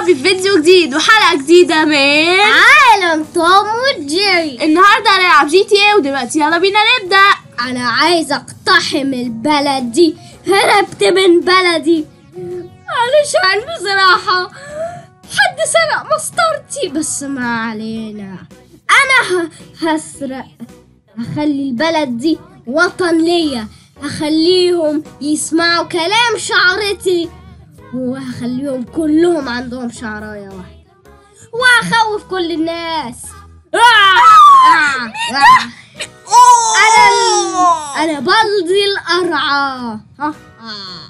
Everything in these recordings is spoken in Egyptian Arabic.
في فيديو جديد وحلقة جديدة من عالم توم وجيري النهاردة هنلعب جي تي اي ودلوقتي يلا بينا نبدأ انا عايزة اقتحم البلد دي هربت من بلدي علشان بصراحة حد سرق مسطرتي بس ما علينا انا ه- هسرق هخلي البلد دي وطن ليا هخليهم يسمعوا كلام شعرتي وهخليهم كلهم عندهم شعراية واحدة وهخوف كل الناس آه! آه! آه! انا ال- انا بلدي القرعة ها آه.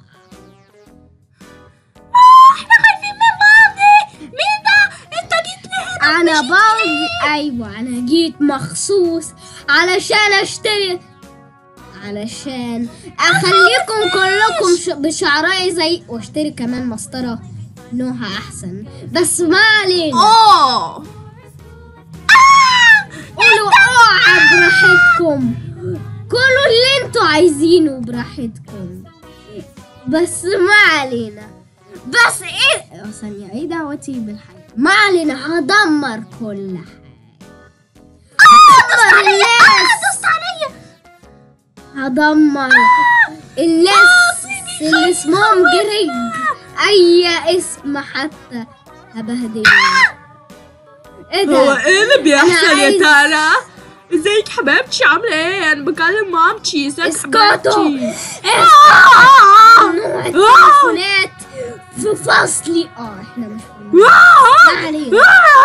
احنا خايفين من بعض مين ده انت جيت لي هنا انا بلدي ايوه انا جيت مخصوص علشان اشتري علشان اخليكم كلكم ش... بشعراي زي واشتري كمان مسطرة نوعها احسن بس ما علينا اوه قولوا اوعى براحتكم كلوا اللي انتوا عايزينه براحتكم بس ما علينا بس ايه اه ثانية ايه دعوتي بالحياة ما علينا هدمر كل حاجة هدمر الناس دوست عليا هدمر الناس اللي اسمهم جريج اي اسم حتى هبهدلهم ايه هو ده ايه اللي بيحصل أنا يا عايز- تارا ازيك حبيبتي عاملة ايه انا بكلم مامتي ازيك اسكتوا حبيبتي اسكتوا نوع التليفونات في فصلي اه احنا مش في ما علينا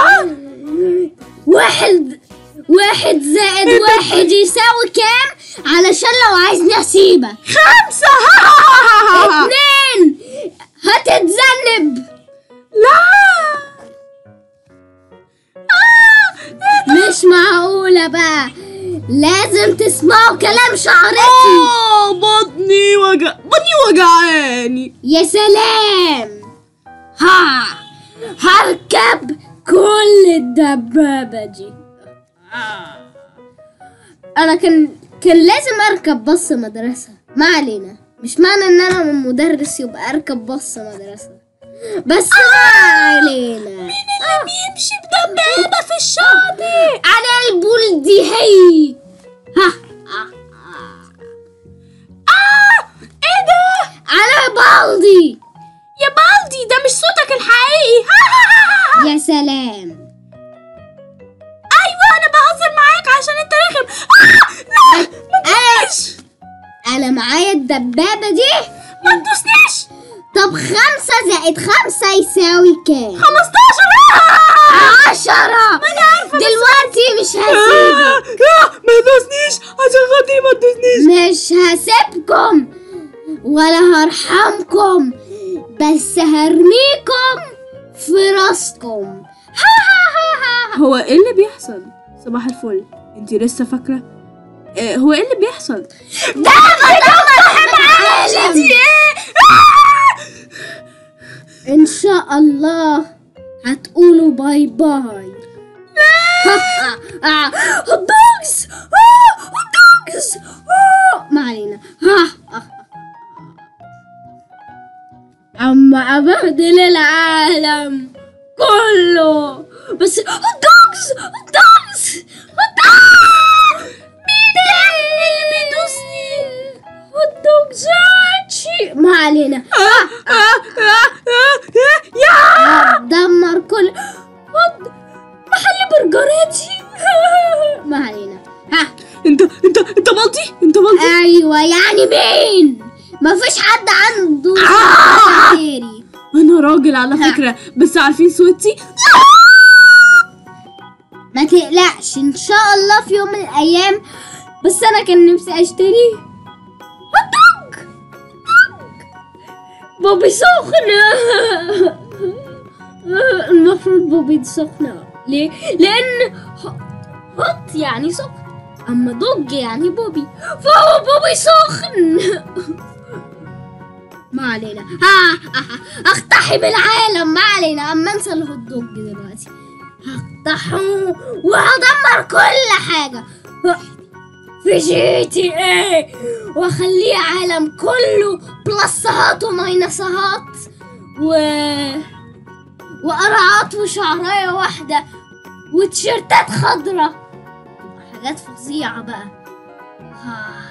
واحد واحد زائد واحد يساوي كام علشان لو عايزني اسيبك خمسة اتنين هتتذنب لا مش معقولة بقى لازم تسمعوا كلام شعرتي اوه بطني وجع بطني وجعاني يا سلام ها هركب كل الدبابة دي أنا كان كان لازم أركب باص مدرسة ما علينا مش معنى إن أنا من مدرس يبقى أركب باص مدرسة بس ما علينا اللي بيمشي بدبابة في الشاطئ أنا البلدي هي ها اه ايه ده أنا بلدي يا بالدي ده مش صوتك الحقيقي يا سلام ايوه انا بهزر معاك عشان انت رخم آه لا ما تدوسنيش أنا معايا الدبابة دي ما تدوسنيش طب خمسة زائد خمسة يساوي كام؟ 15 آه! عشرة ما انا عارفه دلوقتي مش آه، هسيبك آه، ما تدوسنيش عشان خاطري ما تدوسنيش مش هسيبكم ولا هرحمكم بس هرميكم في راسكم ها ها ها ها هو ايه اللي بيحصل صباح الفل انت لسه فاكره إيه هو ايه اللي بيحصل ده بدمر العالم ان شاء الله هتقولوا باي باي هوت دوجز هوت دوجز ما علينا ها اما ابهدل العالم كله بس هوت دوجز هوت دوجز هوت دوجز مين ده اللي بيدوسني هوت دوجز شي ما علينا آه، آه، آه، آه، يا دمر كل هوت محل برجراتي ما علينا ها انت انت انت بلطي انت بلطي ايوه يعني مين مفيش حد عنده آه. غيري انا راجل على فكره بس عارفين صوتي ما تقلقش ان شاء الله في يوم من الايام بس انا كان نفسي اشتري هوت دوج دوج. بوبي سخنة المفروض بوبي سخنة ليه؟ لأن ه- هوت يعني سخن أما دوج يعني بوبي فهو بوبي سخن ما علينا ها ها- ها. اقتحم العالم ما علينا أما انسى الهوت دوج دلوقتي هقتحمه وهدمر كل حاجة في جي تي ايه واخليه عالم كله بلسهات وماينسهات و وقرعات وشعرايه واحده وتيشيرتات خضرة حاجات فظيعة بقى آه.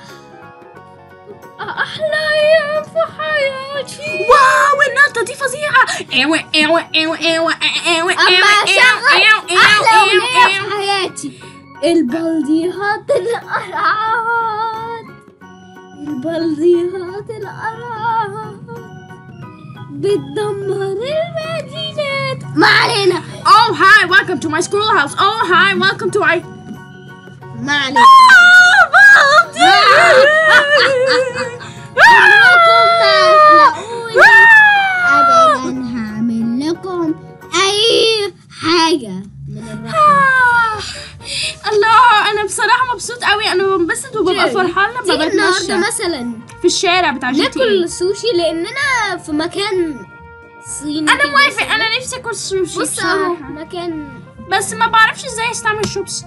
أحلى أيام في حياتي واو النقطة دي فظيعة ايوه ايوه ايوه ايوه ايوه أما أشغل أحلى أغنية في حياتي البلديهات القرعات البلديهات القرعات بتدمر المدينات ما علينا Oh hi welcome to my schoolhouse Oh hi welcome to my ما علينا ابدا هعمل لكم اي حاجه من الرحمه الله انا بصراحة مبسوط قوي انا بنبسط وببقى فرحان لما تيجي النهارده بتمشى مثلا في الشارع بتاع جي تي ناكل سوشي لاننا في مكان صيني انا كده موافق مثلاً. انا نفسي اكل سوشي بص اهو بصراحة مكان بس ما بعرفش ازاي استعمل شوبس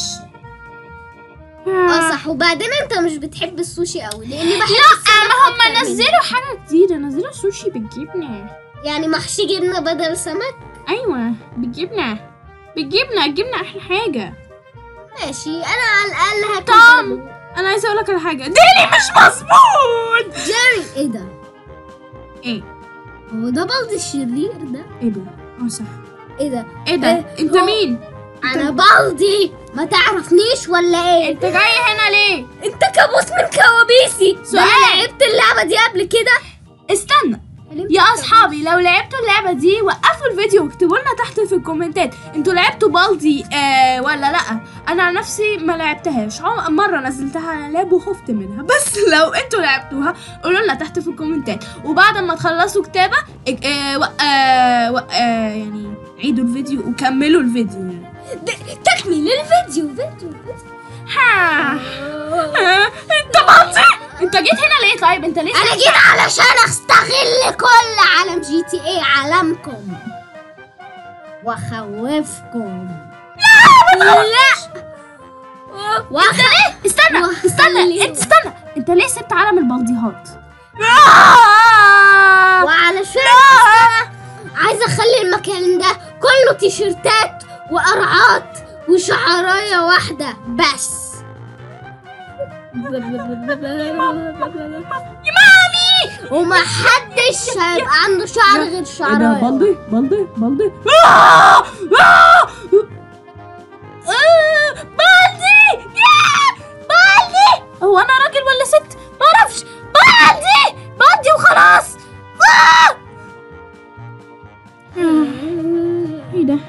اه صح وبعدين انت مش بتحب السوشي قوي لاني بحب لا السمك ما هم أكتر منه. نزلوا حاجة جديدة نزلوا سوشي بالجبنة يعني محشي جبنه بدل سمك ايوه بالجبنة بالجبنة الجبنة احلى حاجة ماشي انا على الاقل هاكل توم. برضه. انا عايزة اقول لك على حاجة ديلي مش مظبوط جيري ايه ده ايه هو ده بلد الشرير ده ايه ده اه صح ايه ده ايه ده إيه؟ انت هو- مين انا بلدي ما تعرفنيش ولا ايه انت جاي هنا ليه انت كابوس من كوابيسي سؤال. انا لعبت اللعبه دي قبل كده استنى يا اصحابي لو لعبتوا اللعبه دي وقفوا الفيديو واكتبوا لنا تحت في الكومنتات انتوا لعبتوا بالدي آه ولا لا انا عن نفسي ما لعبتهاش عم- مره نزلتها على لاب وخفت منها بس لو انتوا لعبتوها قولوا لنا تحت في الكومنتات وبعد ما تخلصوا كتابه اك- آه و- آه و- آه يعني عيدوا الفيديو وكملوا الفيديو يعني د- تكمل الفيديو فيديو فيديو ها ها، انت بالدي انت جيت هنا ليه طيب انت ليه انا جيت علشان استغل كل عالم جي تي اي عالمكم واخوفكم لا وأخ... استنى استنى وخلي- انت استنى انت ليه سبت عالم البلديهات وعلشان أنا عايزه اخلي المكان ده كله تيشيرتات وقرعات وشعرايه واحده بس يا مامي ومحدش هيبقى عنده شعر غير شعرايه بلدي بلدي بلدي آه! آه! آه! بلدي ياه! بلدي هو انا راجل ولا ست ما اعرفش بلدي بلدي وخلاص آه! ايه ده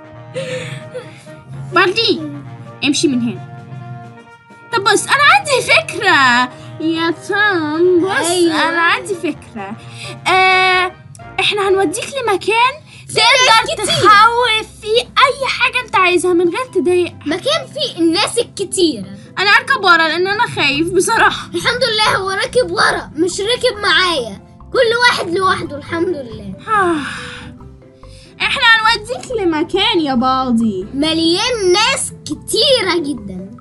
بلدي امشي من هنا طب بص انا عندي فكرة يا توم بص أيوة. انا عندي فكرة آه احنا هنوديك لمكان تقدر تخوف فيه اي حاجة انت عايزها من غير تضايق مكان فيه الناس الكتيرة انا اركب ورا لان انا خايف بصراحة الحمد لله هو راكب ورا مش راكب معايا كل واحد لوحده الحمد لله احنا هنوديك لمكان يا بالدي مليان ناس كتيرة جدا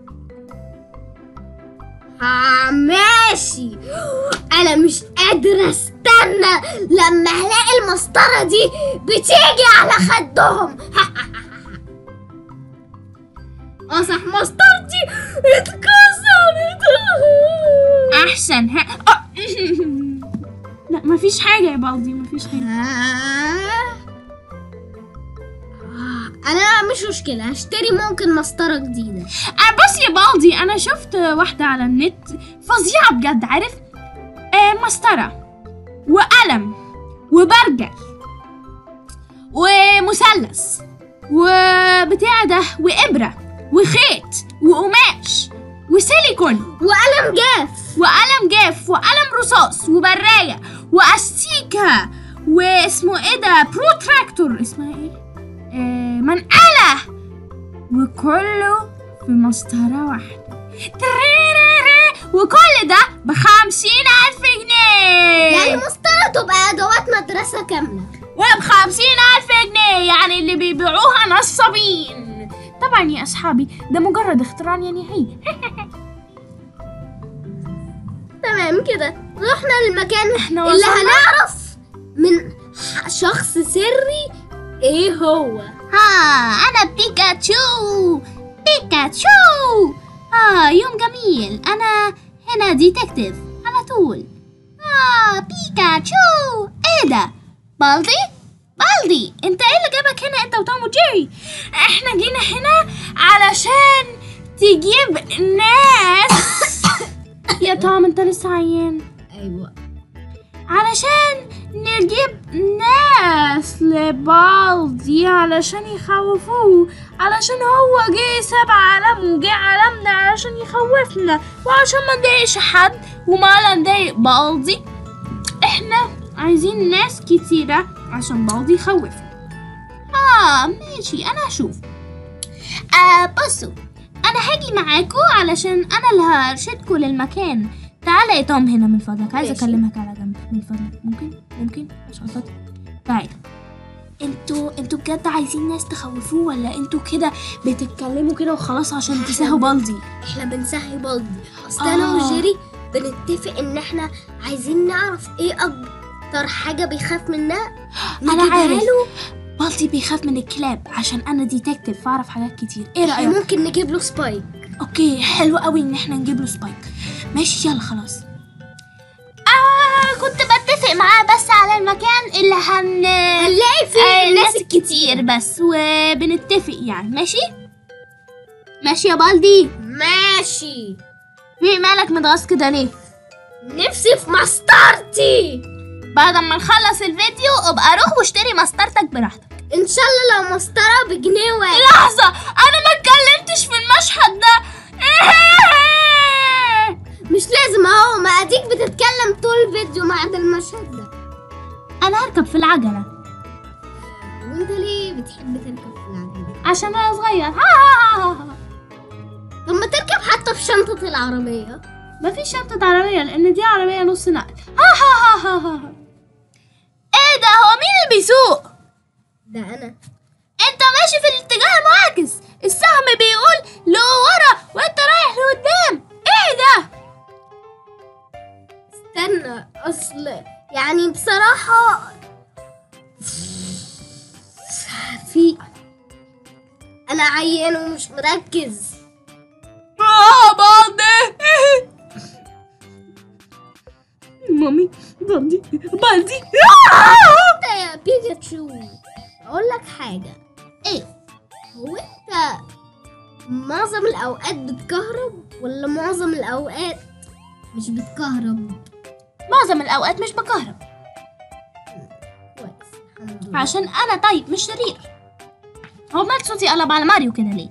آه ماشي انا مش قادرة استنى لما هلاقي المسطرة دي بتيجي على خدهم اه صح مسطرتي اتكسرت احسن ها آه. لا مفيش حاجة يا بالدي مفيش حاجة آه. انا مش مشكلة هشتري ممكن مسطرة جديدة آه بص يا بالدي انا شفت واحدة على النت فظيعة بجد عارف آه مسطرة وقلم وبرجل ومثلث وبتاع ده وإبرة وخيط وقماش وسيليكون وقلم جاف وقلم جاف وقلم رصاص وبراية وأستيكة واسمه ايه ده بروتراكتور اسمها ايه آه منقلة وكله في مسطرة واحدة تريريري. وكل ده بخمسين ألف جنيه يعني مسطرة تبقى ادوات مدرسة كاملة وبخمسين ألف جنيه يعني اللي بيبيعوها نصابين طبعا يا أصحابي ده مجرد اختراع يعني هي تمام كده رحنا للمكان إحنا اللي وصلنا؟ هنعرف من ح- شخص سري ايه هو ها أنا بيكاتشو بيكاتشو آه يوم جميل أنا هنا ديتكتيف على طول آه بيكاتشو إيه ده بالدي بالدي أنت إيه اللي جابك هنا أنت وتوم وجيري إحنا جينا هنا علشان تجيب ناس يا توم أنت لسه عيان ايوه علشان نجيب ناس لبالدي علشان يخوفوه علشان هو جه ساب عالم وجه عالمنا علشان يخوفنا وعشان ما نضايقش حد وما نضايق بالدي احنا عايزين ناس كتيرة عشان بالدي يخوفنا اه ماشي انا هشوف آه بصوا انا هاجي معاكم علشان انا اللي هرشدكم للمكان تعالى يا توم هنا من فضلك عايزه ماشي. اكلمك على جنب من فضلك ممكن ممكن عشان خاطر تعالى انتوا انتوا بجد عايزين ناس تخوفوه ولا انتوا كده بتتكلموا كده وخلاص عشان تساهوا بالدي احنا بنسهي بالدي اصل انا آه. وجيري بنتفق ان احنا عايزين نعرف ايه اكتر حاجه بيخاف منها انا نجيبها عارف له بالدي بيخاف من الكلاب عشان انا ديتكتيف فاعرف حاجات كتير ايه احنا رايك ممكن نجيب له سبايك اوكي حلو قوي ان احنا نجيب له سبايك ماشي يلا خلاص آه كنت بتفق معاه بس على المكان اللي هن هنلاقي فيه آه الناس الناس كتير بس وبنتفق يعني ماشي ماشي يا بالدي ماشي في مالك متغاظ كده ليه نفسي في مسطرتي بعد ما نخلص الفيديو ابقى روح واشتري مسطرتك براحتك ان شاء الله لو مسطره بجنيه واحد لحظة انا ما اتكلمتش في المشهد ده مش لازم اهو ما اديك بتتكلم طول الفيديو بعد المشهد ده انا هركب في العجلة وانت ليه بتحب تركب في العجله عشان انا صغير ها ها ها ها. طب ما تركب حتى في شنطه العربيه ما في شنطة عربية لأن دي عربية نص نقل ها ها ها ها ها ايه ده هو مين اللي بيسوق؟ ده انا انت ماشي في الاتجاه المعاكس السهم بيقول لورا وانت رايح لقدام ايه ده؟ استنى اصل يعني بصراحه في انا عيان ومش مركز اه بالدي مامي بالدي بالدي انت يا بيكاتشو اقول لك حاجه ايه هو انت معظم الاوقات بتكهرب ولا معظم الاوقات مش بتكهرب معظم الاوقات مش بكهرب كويس الحمد لله عشان انا طيب مش شرير هو مال صوتي قلب على ماريو كده ليه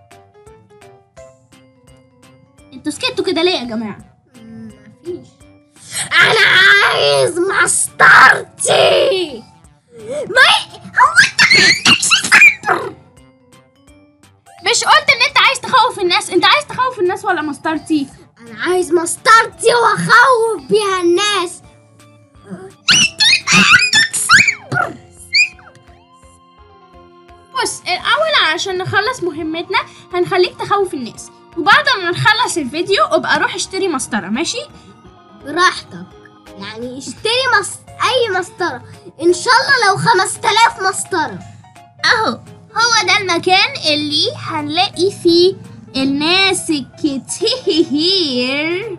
انتوا سكتوا كده ليه يا جماعه مم، مفيش انا عايز مسطرتي ما هو مش قلت ان انت عايز تخوف الناس انت عايز تخوف الناس ولا مسطرتي انا عايز مسطرتي واخوف بيها الناس بص الاول عشان نخلص مهمتنا هنخليك تخوف الناس وبعد ما نخلص الفيديو ابقى روح اشتري مسطره ماشي براحتك يعني اشتري مس... اي مسطره ان شاء الله لو 5000 مسطره اهو هو ده المكان اللي هنلاقي فيه الناس الكتير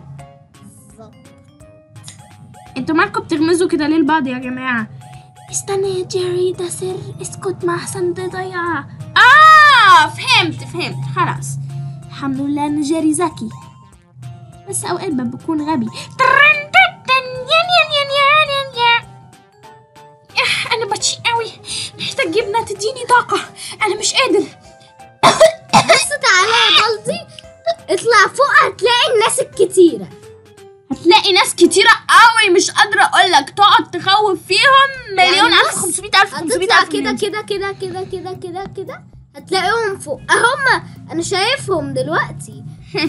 انتوا مالكم بتغمزوا كده ليه لبعض يا جماعة استنى يا جيري ده سر اسكت ما احسن تضيعها اه فهمت فهمت خلاص الحمد لله ان جيري ذكي بس اوقات بكون غبي ترن تتن ين ين ين ين ين ين. إح، انا بطيء قوي محتاج جبنه تديني طاقه انا مش قادر بس تعالى يا بلطي اطلع فوق هتلاقي الناس الكتيرة هتلاقي ناس كتيرة قوي مش قادرة اقولك تقعد تخوف فيهم مليون يعني الف بص، خمسمية الف خمسمية هتطلع الف كده مليون. كده كده كده كده كده كده هتلاقيهم فوق هم انا شايفهم دلوقتي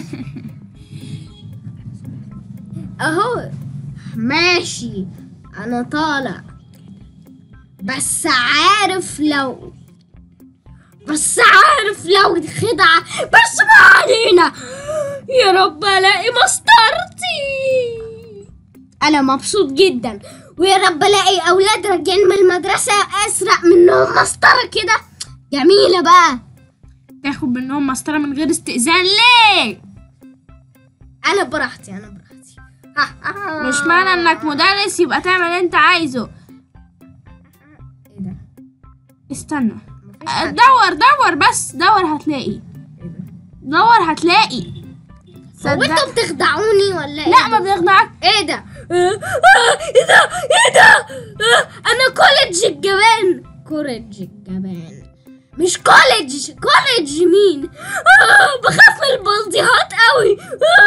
اهو ماشي انا طالع بس عارف لو بس عارف لو دي خدعة بس ما علينا يا رب الاقي مسطرتي انا مبسوط جدا ويا رب الاقي اولاد راجعين من المدرسه اسرق منهم مسطره كده جميله بقى تاخد منهم مسطرة من غير استئذان ليه انا براحتي انا براحتي مش معنى انك مدرس يبقى تعمل اللي انت عايزه ايه ده استنى مفيش أه، حد. دور دور بس دور هتلاقي ايه ده دور هتلاقي هو صدق انتوا بتخدعوني ولا ايه لا ما بنخدعك ايه ده آه، آه، ايه ده ايه ده آه، انا كوليدج الجبان كوليدج الجبان مش كوليدج كوليدج مين آه، بخاف من البلديهات قوي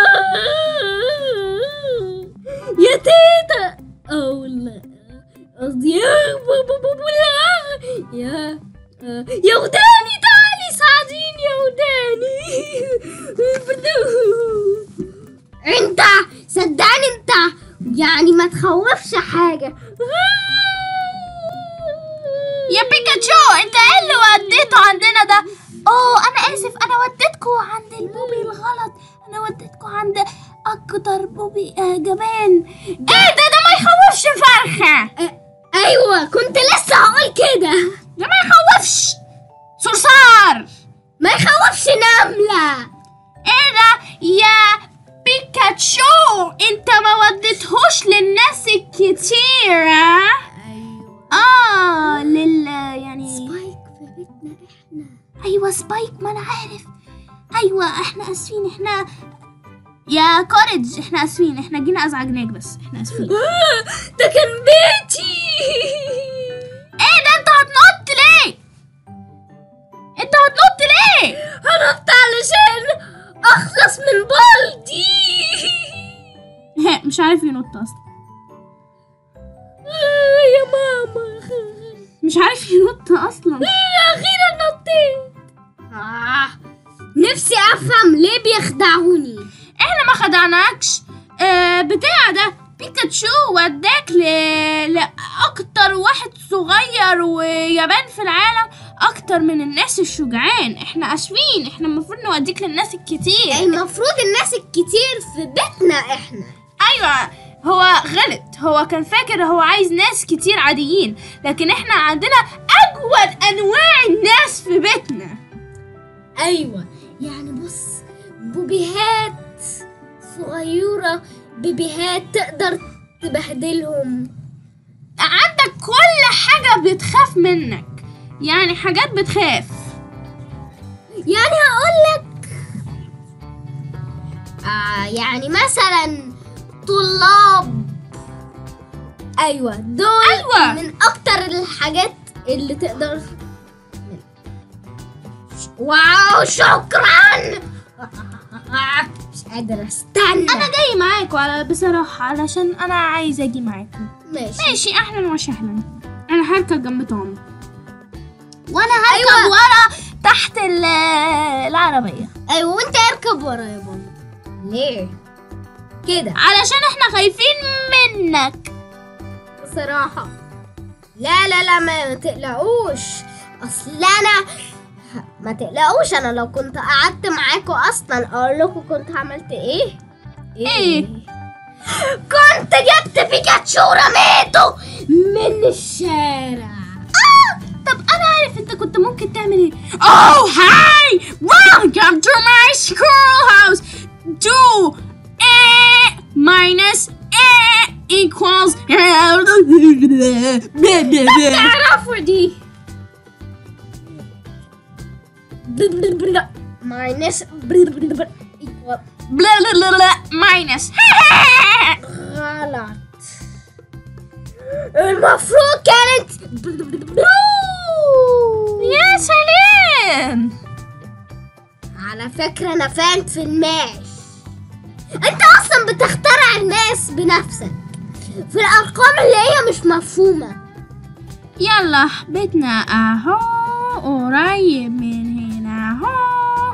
آه، يا تيتا او لا قصدي يا بابا بابا لا يا آه، يا وداني تعالي ساعديني يا وداني انت صدقني انت يعني ما تخوفش حاجة يا بيكاتشو انت ايه اللي وديته عندنا ده اوه انا اسف انا وديتكوا عند البوبي الغلط انا وديتكوا عند اكتر بوبي آه جبان ايه ده ده ما يخوفش فرخة اه، ايوه كنت لسه هقول كده ده ما يخوفش صرصار ما يخوفش نملة ايه ده يا بيكاتشو انت ما وديتهوش للناس الكتير ها؟ ايوه اه لل يعني سبايك في بيتنا احنا ايوه سبايك ما انا عارف ايوه احنا اسفين احنا يا كوريج احنا اسفين احنا جينا ازعجناك بس احنا اسفين ده كان بيتي ايه ده انت هتنط ليه انت هتنط ليه هنط علشان اخلص من بلدي مش عارف ينط اصلا آه، يا ماما مش عارف ينط اصلا اخيرا نطيت آه. نفسي افهم ليه بيخدعوني احنا ما خدعناكش آه بتاع ده بيكاتشو وداك ل... لأكتر واحد صغير ويابان في العالم أكتر من الناس الشجعان احنا أسفين احنا المفروض نوديك للناس الكتير المفروض الناس الكتير في بيتنا احنا أيوة هو غلط هو كان فاكر هو عايز ناس كتير عاديين لكن احنا عندنا أجود أنواع الناس في بيتنا ايوه يعني بص بوبيهات صغيرة بيبيهات تقدر تبهدلهم عندك كل حاجة بتخاف منك يعني حاجات بتخاف يعني هقولك آه يعني مثلا طلاب ايوه دول أيوة. من اكتر الحاجات اللي تقدر واو شكرا مش قادر استنى انا جاي معاكوا على بصراحة علشان انا عايزة اجي معاكوا ماشي ماشي اهلا وسهلا انا هركب جنب توم وانا هركب أيوة. ورا تحت ال- العربية ايوه وانت اركب ورا يا بابا ليه كده علشان احنا خايفين منك بصراحة لا لا لا ما تقلقوش اصل انا ما تقلقوش انا لو كنت قعدت معاكم اصلا اقول لكم كنت عملت ايه إيه؟ كنت جبت بيكاتشو ورميته من الشارع طب انا عارف انت كنت ممكن تعمل ايه Oh hi welcome to my schoolhouse do a minus a equals تعرفوا دي ماينس blah, blah, blah, blah, minus غلط المفروض كانت يا سلام على فكرة أنا فاهم في الماش أنت أصلا بتخترع الناس بنفسك في الأرقام اللي هي مش مفهومة يلا بيتنا اهو قريب من هنا اهو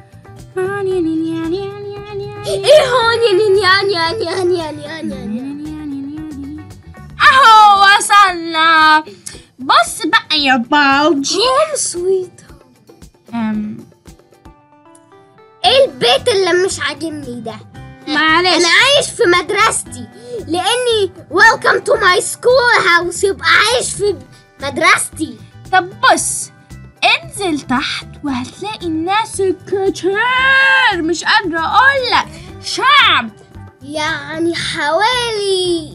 إيه هون يا نيان يان يان يان يان يان اهو وصلنا بص بقى يا بالجي هوم سويت أم، إيه البيت اللي مش عاجبني ده معلش انا عايش في مدرستي لاني welcome to my school house يبقى عايش في مدرستي طب بص انزل تحت وهتلاقي الناس كتير مش قادرة اقولك شعب يعني حوالي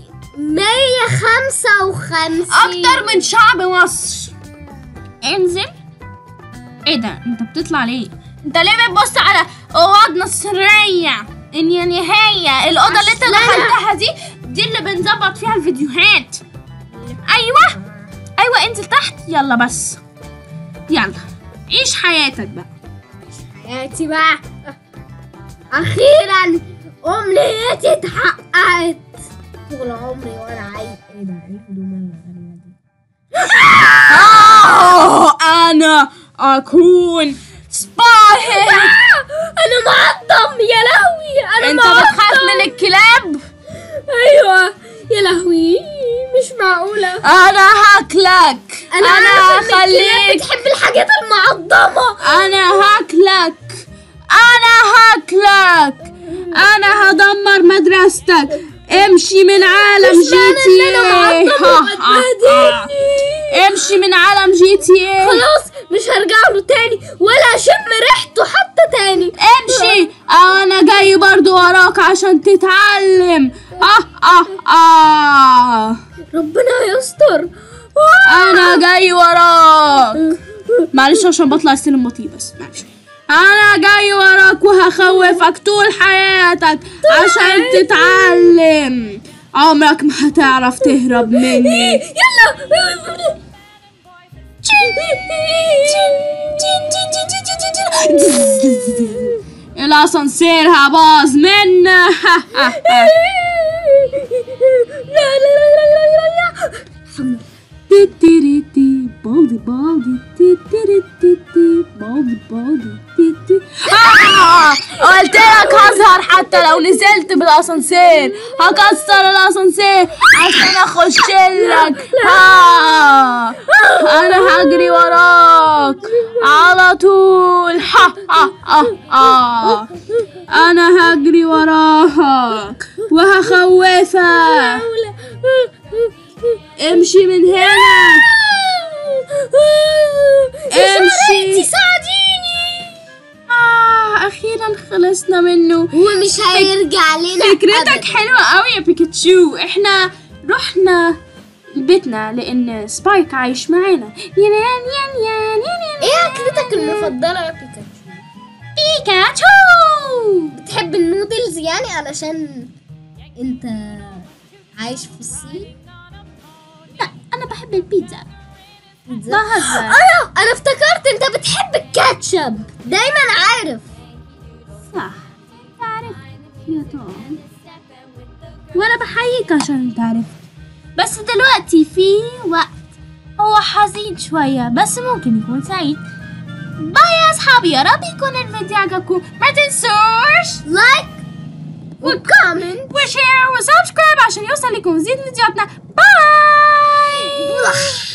155 اكتر من شعب مصر انزل ايه ده انت بتطلع ليه انت ليه بتبص على اوضنا السرية ان يعني هي الاوضه اللي انت عشان أنا- دخلتها دي دي اللي بنظبط فيها الفيديوهات ايوه ايوه انزل تحت يلا بس يلا عيش حياتك بقى حياتي بقى اخيرا امنيتي اتحققت طول عمري وانا عايز ايه ده ايه الهدوم الغريبه دي آه انا اكون سباي انا معضم يا لهوي انا انت معضم بتخاف من الكلاب ايوه يا لهوي مش معقوله انا هاكلك انا, انا عارفة إن الكلاب هخليك بتحب الحاجات المعضمه انا هاكلك انا هاكلك انا هدمر مدرستك امشي من عالم مش جي معنى تي إن أنا ايه معضمة ها، وهتبهدلني. ها، ها. امشي من عالم جي تي ايه خلاص مش هرجع له تاني ولا اشم ريحته حتى تاني امشي انا جاي برضو وراك عشان تتعلم اه اه اه ربنا يستر انا جاي وراك معلش عشان بطلع السلم بطيء بس معلش انا جاي وراك وهخوفك طول حياتك عشان تتعلم عمرك ما هتعرف تهرب مني يلا الاسانسير هباظ منا لا لا لا لا لا لا الحمد لله تيتيريتي بالدي بالدي تيتيريتي بالدي بالدي تيتي آه! قلت لك هظهر حتى لو نزلت بالاسانسير هكسر الاسانسير عشان اخش لك آه! انا هجري وراك على طول ها ها ها ها انا هجري وراك وهخوفك امشي من هنا امشي. ساعديني آه أخيرا خلصنا منه ومش هيرجع لنا فكرتك أبداً. حلوة قوي يا بيكاتشو احنا رحنا بيتنا لأن سبايك عايش معانا ين ين ين ين ين ايه اكلتك المفضله يا بيكاتشو بيكاتشو بتحب النودلز يعني علشان انت عايش في الصين لا أنا بحب البيتزا بيتزا بهزر ايوه انا افتكرت انت بتحب الكاتشب دايما عارف صح تعرف يا توم وانا بحييك عشان انت عرفت بس دلوقتي في وقت هو حزين شوية بس ممكن يكون سعيد باي يا اصحابي يا رب يكون الفيديو عجبكم ما تنسوش لايك وكومنت وشير وسبسكرايب عشان يوصل لكم مزيد فيديوهاتنا باي